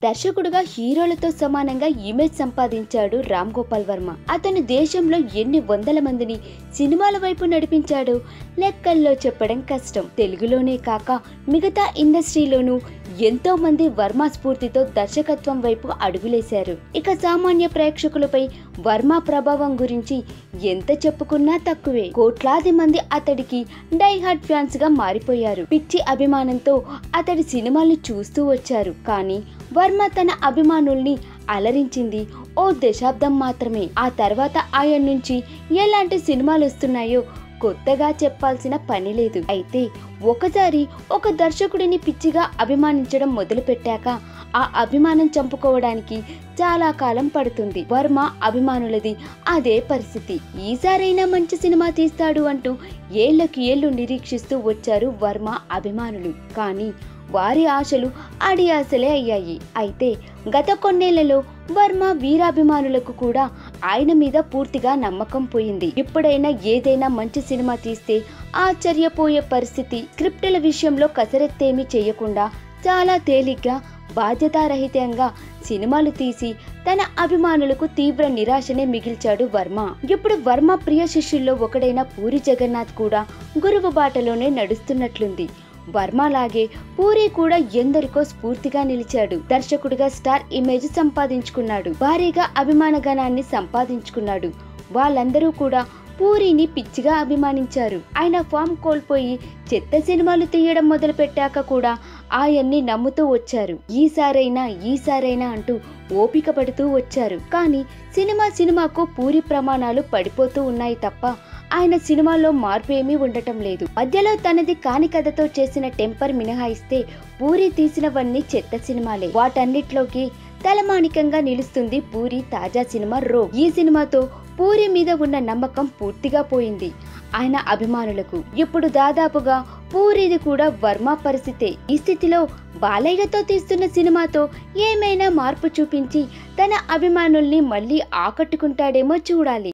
దర్శకుడుగా హీరోలతో సమానంగా ఇమేజ్ సంపాదించాడు రామ్ గోపాల్ వర్మ అతను దేశంలో ఎన్ని వందల మందిని సినిమాల వైపు నడిపించాడో లెక్కల్లో చెప్పడం కష్టం తెలుగులోనే కాక మిగతా ఇండస్ట్రీలోనూ ఎంతో మంది వర్మ స్ఫూర్తితో దర్శకత్వం వైపు అడుగులేశారు ఇక సామాన్య ప్రేక్షకులపై వర్మ ప్రభావం గురించి ఎంత చెప్పుకున్నా తక్కువే కోట్లాది మంది అతడికి డై హార్ట్ ఫ్యాన్స్ గా మారిపోయారు పిచ్చి అభిమానంతో అతడి సినిమాల్ని చూస్తూ వచ్చారు కానీ వర్మ తన అభిమానుల్ని అలరించింది ఓ దశాబ్దం మాత్రమే ఆ తర్వాత ఆయన నుంచి ఎలాంటి సినిమాలు వస్తున్నాయో కొత్తగా చెప్పాల్సిన పని లేదు అయితే ఒకసారి ఒక దర్శకుడిని పిచ్చిగా అభిమానించడం మొదలుపెట్టాక ఆ అభిమానం చంపుకోవడానికి చాలా కాలం పడుతుంది వర్మ అభిమానులది అదే పరిస్థితి ఈసారైనా మంచి సినిమా తీస్తాడు అంటూ ఏళ్లకు ఏళ్లు నిరీక్షిస్తూ వచ్చారు వర్మ అభిమానులు కానీ వారి ఆశలు అడి ఆశలే అయ్యాయి అయితే గత కొన్నేళ్లలో వర్మ వీరాభిమానులకు కూడా ఆయన మీద పూర్తిగా నమ్మకం పోయింది ఇప్పుడైనా ఏదైనా మంచి సినిమా తీస్తే ఆశ్చర్యపోయే పరిస్థితి స్క్రిప్టుల విషయంలో కసరత్తేమీ చేయకుండా చాలా తేలిగ్గా బాధ్యతారహితంగా సినిమాలు తీసి తన అభిమానులకు తీవ్ర నిరాశనే మిగిల్చాడు వర్మ ఇప్పుడు వర్మ ప్రియ శిష్యుల్లో ఒకడైన పూరి జగన్నాథ్ కూడా గురువు బాటలోనే నడుస్తున్నట్లుంది వర్మలాగే పూరి కూడా ఎందరికో స్ఫూర్తిగా నిలిచాడు దర్శకుడిగా స్టార్ ఇమేజ్ సంపాదించుకున్నాడు భారీగా అభిమాన గణాన్ని సంపాదించుకున్నాడు వాళ్ళందరూ కూడా పూరిని పిచ్చిగా అభిమానించారు ఆయన ఫామ్ కోల్పోయి చెత్త సినిమాలు తీయడం మొదలు పెట్టాక కూడా ఆయన్ని నమ్ముతూ వచ్చారు ఈసారైనా ఈసారైనా అంటూ ఓపిక పడుతూ వచ్చారు కానీ సినిమా సినిమాకు పూరి ప్రమాణాలు పడిపోతూ ఉన్నాయి తప్ప ఆయన సినిమాలో మార్పు ఏమీ ఉండటం లేదు మధ్యలో తనది కాని కథతో చేసిన టెంపర్ మినహాయిస్తే పూరి తీసినవన్నీ చెత్త సినిమాలే వాటన్నిట్లోకి తలమానికంగా నిలుస్తుంది పూరి తాజా సినిమా రో ఈ సినిమాతో పూరి మీద ఉన్న నమ్మకం పూర్తిగా పోయింది ఆయన అభిమానులకు ఇప్పుడు దాదాపుగా పూరిది కూడా వర్మ పరిస్థితే ఈ స్థితిలో బాలయ్యతో తీస్తున్న సినిమాతో ఏమైనా మార్పు చూపించి తన అభిమానుల్ని మళ్ళీ ఆకట్టుకుంటాడేమో చూడాలి